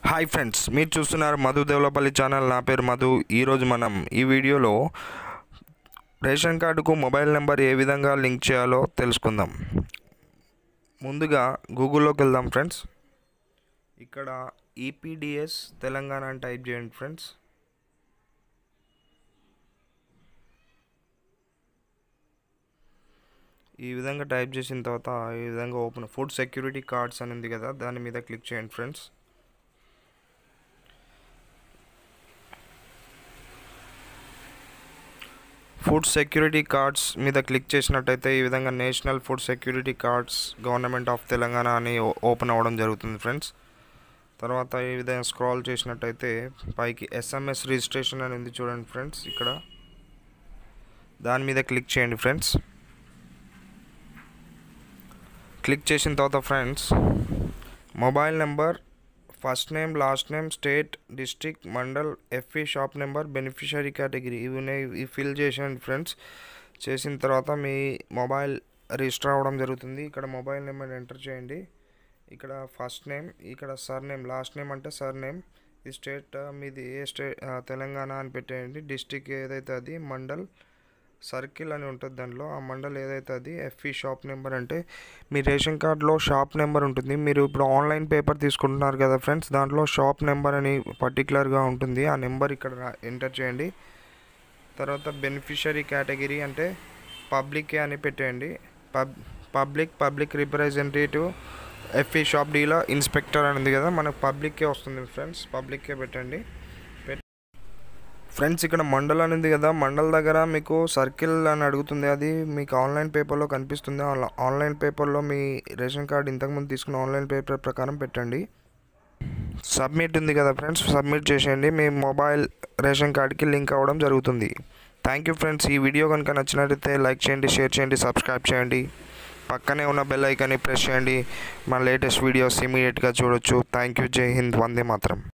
hi friends మీరు చూస్తున్నారు Madhu Devalapalli channel నా పేరు మధు ఈరోజు మనం ఈ వీడియోలో రేషన్ కార్డుకు మొబైల్ నెంబర్ ఏ విధంగా లింక్ చేయాలో తెలుసుకుందాం ముందుగా గూగుల్లోకి వెళ్దాం ఫ్రెండ్స్ ఇక్కడ ఈపీడిఎస్ తెలంగాణ అని టైప్ చేయండి ఫ్రెండ్స్ ఈ విధంగా టైప్ చేసిన తర్వాత ఈ విధంగా ఓపెన్ ఫుడ్ సెక్యూరిటీ కార్డ్స్ అని ఉంది కదా దాని మీద క్లిక్ చేయండి ఫ్రెండ్స్ ఫుడ్ సెక్యూరిటీ కార్డ్స్ మీద క్లిక్ చేసినట్టయితే ఈ విధంగా national food security cards government of Telangana అని ఓపెన్ అవ్వడం జరుగుతుంది ఫ్రెండ్స్ తర్వాత ఈ విధంగా స్క్రాల్ చేసినట్టయితే పైకి ఎస్ఎంఎస్ రిజిస్ట్రేషన్ అని ఉంది చూడండి ఫ్రెండ్స్ ఇక్కడ దాని మీద క్లిక్ చేయండి ఫ్రెండ్స్ క్లిక్ చేసిన తర్వాత friends mobile number first name last name state district mandal FE shop number beneficiary category ఇవి ఉన్నాయి ఇవి ఫిల్ చేసేయండి ఫ్రెండ్స్ చేసిన తర్వాత మీ మొబైల్ రిజిస్టర్ అవ్వడం జరుగుతుంది ఇక్కడ మొబైల్ నెంబర్ ఎంటర్ చేయండి ఇక్కడ ఫస్ట్ నేమ్ ఇక్కడ సర్ నేమ్ లాస్ట్ నేమ్ అంటే సర్ నేమ్ ఈ స్టేట్ మీది ఏ స్టేట్ తెలంగాణ అని పెట్టేయండి డిస్టిక్ ఏదైతే అది మండల్ సర్కిల్ అని ఉంటుంది దానిలో ఆ మండల్ ఏదైతే అది ఎఫ్ఈ షాప్ నెంబర్ అంటే మీ రేషన్ కార్డ్లో షాప్ నెంబర్ ఉంటుంది మీరు ఇప్పుడు ఆన్లైన్ పేపర్ తీసుకుంటున్నారు కదా ఫ్రెండ్స్ దాంట్లో షాప్ నెంబర్ అని పర్టికులర్గా ఉంటుంది ఆ నెంబర్ ఇక్కడ ఎంటర్ చేయండి తర్వాత బెనిఫిషరీ కేటగిరీ అంటే పబ్లికే అని పెట్టేయండి pub public public representative FE shop డీలో ఇన్స్పెక్టర్ అని ఉంది కదా మనకు పబ్లిక్కే వస్తుంది ఫ్రెండ్స్ పబ్లిక్కే పెట్టండి ఫ్రెండ్స్ ఇక్కడ మండల్ అని ఉంది కదా మండల్ దగ్గర మీకు సర్కిల్ అని అడుగుతుంది అది మీకు ఆన్లైన్ పేపర్లో కనిపిస్తుంది ఆన్లైన్ పేపర్లో మీ రేషన్ కార్డ్ ఇంతకుముందు తీసుకున్న ఆన్లైన్ పేపర్ ప్రకారం పెట్టండి సబ్మిట్ ఉంది కదా ఫ్రెండ్స్ సబ్మిట్ చేసేయండి మీ మొబైల్ రేషన్ కార్డ్కి లింక్ అవ్వడం జరుగుతుంది థ్యాంక్ యూ ఫ్రెండ్స్ ఈ వీడియో కనుక నచ్చినట్లయితే లైక్ చేయండి షేర్ చేయండి సబ్స్క్రైబ్ చేయండి పక్కనే ఉన్న బెల్ ఐకాన్ని ప్రెస్ చేయండి మన లేటెస్ట్ వీడియోస్ ఇమీడియట్గా చూడొచ్చు థ్యాంక్ యూ జై హింద్ వందే మాత్రం